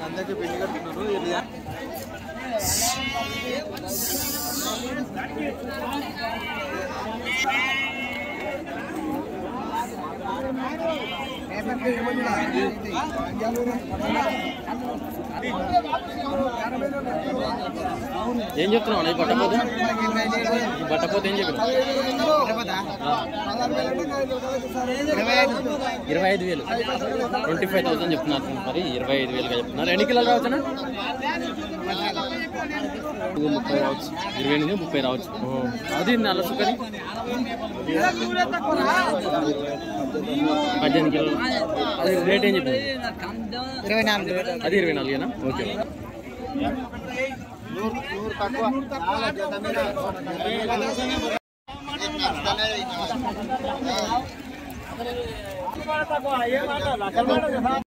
అందరికీ పెళ్లి కడుతున్నారు ఇది ఏం చెప్తున్నావు అన్న? ఈ బట్టపోతే ఈ బట్టపోతే ఏం చెప్పిన ఇరవై ఐదు వేలు ట్వంటీ ఫైవ్ థౌసండ్ చెప్తున్నారు మరి ఇరవై ఐదు వేలుగా చెప్తున్నారు ఎన్ని కిలోలు రావచ్చునా ఇది ముప్పై రావచ్చు ఇరవై ఎనిమిది ముప్పై రావచ్చు అది నల్ల సుఖరి పద్దెనిమిది కిలోలు అది రేట్ ఏం చెప్పింది ఇరవై నాలుగు అది ఇరవై నాలుగేనా ఓకే నూరు నూరు తక్కువ చాలా జత మీద